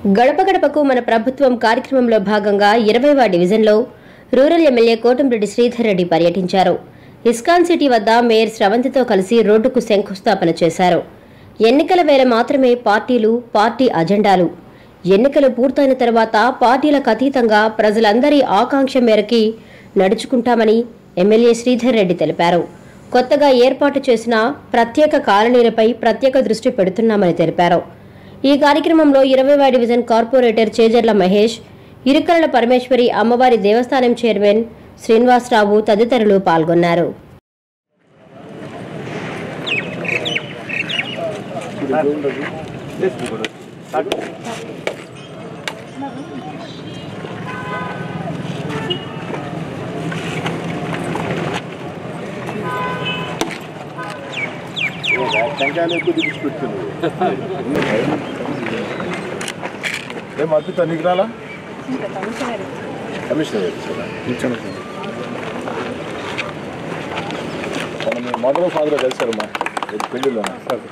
గడప గడపకు మన ప్రభుత్వం కార్యక్రమంలో భాగంగా ఇరవైవ డివిజన్లో రూరల్ ఎమ్మెల్యే కోటంరెడ్డి శ్రీధర్ రెడ్డి పర్యటించారు ఇస్కాన్ సిటీ వద్ద మేయర్ స్రవంతితో కలిసి రోడ్డుకు శంకుస్థాపన చేశారు ఎన్నికల వేళ మాత్రమే పార్టీలు పార్టీ అజెండాలు ఎన్నికలు పూర్తయిన తర్వాత పార్టీలకు అతీతంగా ప్రజలందరి ఆకాంక్ష మేరకి నడుచుకుంటామని ఎమ్మెల్యే శ్రీధర్ రెడ్డి తెలిపారు కొత్తగా ఏర్పాటు చేసిన ప్రత్యేక కాలనీలపై ప్రత్యేక దృష్టి పెడుతున్నామని తెలిపారు ఈ కార్యక్రమంలో ఇరవైవ డివిజన్ కార్పొరేటర్ చేజర్ల మహేష్ ఇరుకల పరమేశ్వరి అమ్మవారి దేవస్థానం చైర్మన్ శ్రీనివాసరావు తదితరులు పాల్గొన్నారు టెంకాయలు ఎక్కువ దిగిపెడుతుంది ఏం అద్భుతం నీకు రాలా కమిషనర్ గారు మన మీ మదర్ ఫాదర్ కలిసారు మా పెళ్ళిలో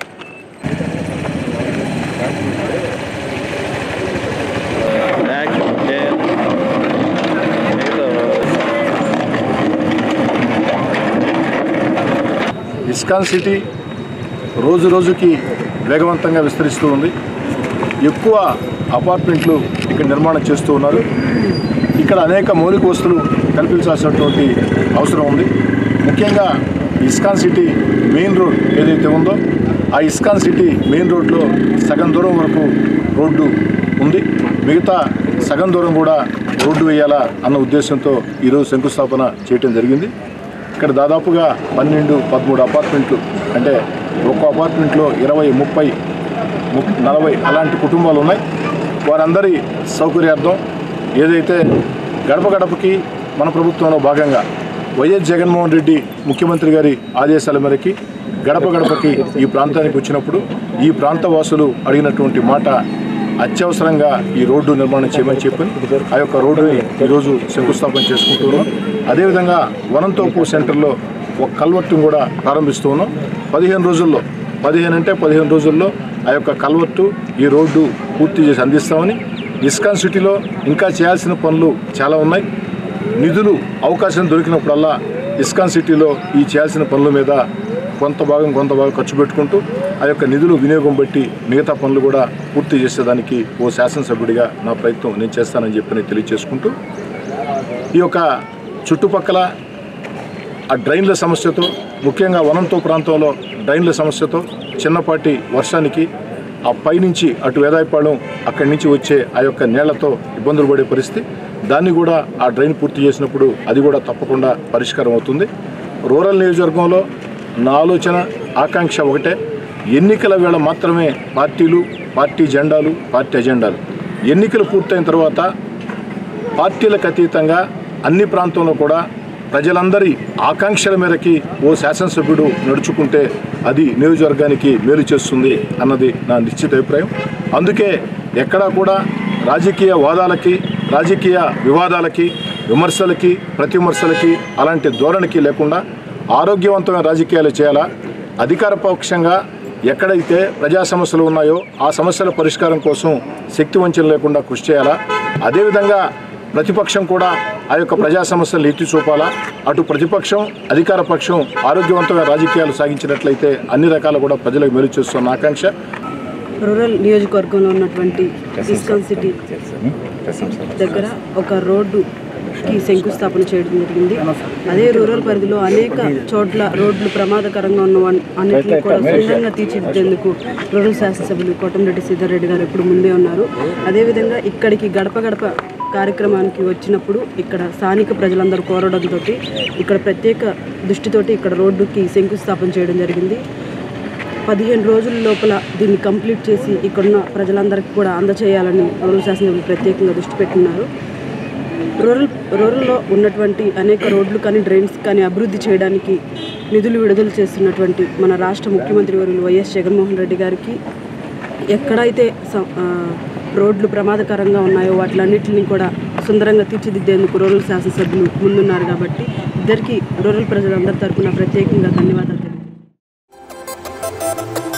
ఇస్కాన్ సిటీ రోజు రోజుకి వేగవంతంగా విస్తరిస్తూ ఉంది ఎక్కువ అపార్ట్మెంట్లు ఇక్కడ నిర్మాణం చేస్తూ ఉన్నారు ఇక్కడ అనేక మౌలిక వస్తువులు కల్పించాల్సినటువంటి అవసరం ఉంది ముఖ్యంగా ఇస్కాన్ సిటీ మెయిన్ రోడ్ ఏదైతే ఉందో ఆ ఇస్కాన్ సిటీ మెయిన్ రోడ్లో సగం దూరం వరకు రోడ్డు ఉంది మిగతా సగం దూరం కూడా రోడ్డు వేయాలా అన్న ఉద్దేశంతో ఈరోజు శంకుస్థాపన చేయటం జరిగింది ఇక్కడ దాదాపుగా పన్నెండు పదమూడు అపార్ట్మెంట్లు అంటే ఒక్కో అపార్ట్మెంట్లో ఇరవై ముప్పై ము- నలభై అలాంటి కుటుంబాలు ఉన్నాయి వారందరి సౌకర్యార్థం ఏదైతే గడప గడపకి మన ప్రభుత్వంలో భాగంగా వైఎస్ జగన్మోహన్ రెడ్డి ముఖ్యమంత్రి గారి ఆదేశాల మేరకి గడప గడపకి ఈ ప్రాంతానికి వచ్చినప్పుడు ఈ ప్రాంత వాసులు అడిగినటువంటి మాట అత్యవసరంగా ఈ రోడ్డు నిర్మాణం చేయమని చెప్పి ఆ యొక్క రోడ్డుని ఈరోజు శంకుస్థాపన చేసుకుంటున్నాం అదేవిధంగా వనంతోపు సెంటర్లో ఒక కల్వర్టును కూడా ప్రారంభిస్తూ ఉన్నాం పదిహేను రోజుల్లో పదిహేను అంటే పదిహేను రోజుల్లో ఆ యొక్క కల్వర్టు ఈ రోడ్డు పూర్తి చేసి అందిస్తామని ఇస్కాన్ సిటీలో ఇంకా చేయాల్సిన పనులు చాలా ఉన్నాయి నిధులు అవకాశం దొరికినప్పుడల్లా ఇస్కాన్ సిటీలో ఈ చేయాల్సిన పనుల మీద కొంత భాగం కొంత భాగం ఖర్చు పెట్టుకుంటూ ఆ యొక్క నిధులు వినియోగం బట్టి మిగతా పనులు కూడా పూర్తి చేసేదానికి ఓ శాసనసభ్యుడిగా నా ప్రయత్నం నేను చేస్తానని చెప్పి నేను తెలియజేసుకుంటూ ఈ యొక్క చుట్టుపక్కల ఆ డ్రైన్ల సమస్యతో ముఖ్యంగా వనంతో ప్రాంతంలో డ్రైన్ల సమస్యతో చిన్నపాటి వర్షానికి ఆ పైనుంచి అటు వేదాయపాళెం అక్కడి నుంచి వచ్చే ఆ యొక్క నీళ్లతో ఇబ్బందులు పడే పరిస్థితి దాన్ని కూడా ఆ డ్రైన్ పూర్తి చేసినప్పుడు అది కూడా తప్పకుండా పరిష్కారం అవుతుంది రూరల్ నియోజకవర్గంలో నా ఆలోచన ఆకాంక్ష ఒకటే ఎన్నికల వేళ మాత్రమే పార్టీలు పార్టీ జెండాలు పార్టీ అజెండాలు ఎన్నికలు పూర్తయిన తర్వాత పార్టీలకు అతీతంగా అన్ని ప్రాంతంలో కూడా ప్రజలందరి ఆకాంక్షల మేరకి ఓ శాసనసభ్యుడు నడుచుకుంటే అది నియోజకవర్గానికి మేలు చేస్తుంది అన్నది నా నిశ్చిత అభిప్రాయం అందుకే ఎక్కడా కూడా రాజకీయ వాదాలకి రాజకీయ వివాదాలకి విమర్శలకి ప్రతివిమర్శలకి అలాంటి ధోరణికి లేకుండా ఆరోగ్యవంతమైన రాజకీయాలు చేయాలా అధికార పక్షంగా ఎక్కడైతే ప్రజా సమస్యలు ఉన్నాయో ఆ సమస్యల పరిష్కారం కోసం శక్తి వంచన లేకుండా కృషి చేయాలా అదేవిధంగా ప్రతిపక్షం కూడా ఆ యొక్క ప్రజా సమస్యలు ఎత్తి చూపాలా అటు ప్రతిపక్షం అధికార పక్షం ఆరోగ్యవంతమైన రాజకీయాలు సాగించినట్లయితే అన్ని రకాల కూడా ప్రజలకు మేలు చేస్తున్న ఆకాంక్ష రూరల్ నియోజకవర్గంలో ఉన్నటువంటి ఇస్కాన్ సిటీ దగ్గర ఒక రోడ్డుకి శంకుస్థాపన చేయడం జరిగింది అదే రూరల్ పరిధిలో అనేక చోట్ల రోడ్లు ప్రమాదకరంగా ఉన్న వన్- అన్నిటిని కూడా సుందరంగా తీర్చిదిద్దేందుకు రూరల్ శాసనసభ్యులు కోటంరెడ్డి సీతారెడ్డి గారు ఎప్పుడు ముందే ఉన్నారు అదేవిధంగా ఇక్కడికి గడప గడప కార్యక్రమానికి వచ్చినప్పుడు ఇక్కడ స్థానిక ప్రజలందరూ కోరడంతో ఇక్కడ ప్రత్యేక దృష్టితోటి ఇక్కడ రోడ్డుకి శంకుస్థాపన చేయడం జరిగింది పదిహేను రోజుల లోపల దీన్ని కంప్లీట్ చేసి ఇక్కడున్న ప్రజలందరికీ కూడా అందచేయాలని రూరల్ శాసనసభ్యులు ప్రత్యేకంగా దృష్టి పెట్టున్నారు రూరల్ రూరల్లో ఉన్నటువంటి అనేక రోడ్లు కానీ డ్రైన్స్ కానీ అభివృద్ధి చేయడానికి నిధులు విడుదల చేస్తున్నటువంటి మన రాష్ట్ర ముఖ్యమంత్రి వర్యులు వైఎస్ జగన్మోహన్ రెడ్డి గారికి ఎక్కడైతే స- ఆ, రోడ్లు ప్రమాదకరంగా ఉన్నాయో వాటిలన్నింటినీ కూడా సుందరంగా తీర్చిదిద్దేందుకు రూరల్ శాసనసభ్యులు ముందున్నారు కాబట్టి ఇద్దరికి రూరల్ ప్రజలందరి తరపున ప్రత్యేకంగా ధన్యవాదాలు తెలియజేస్తున్నాను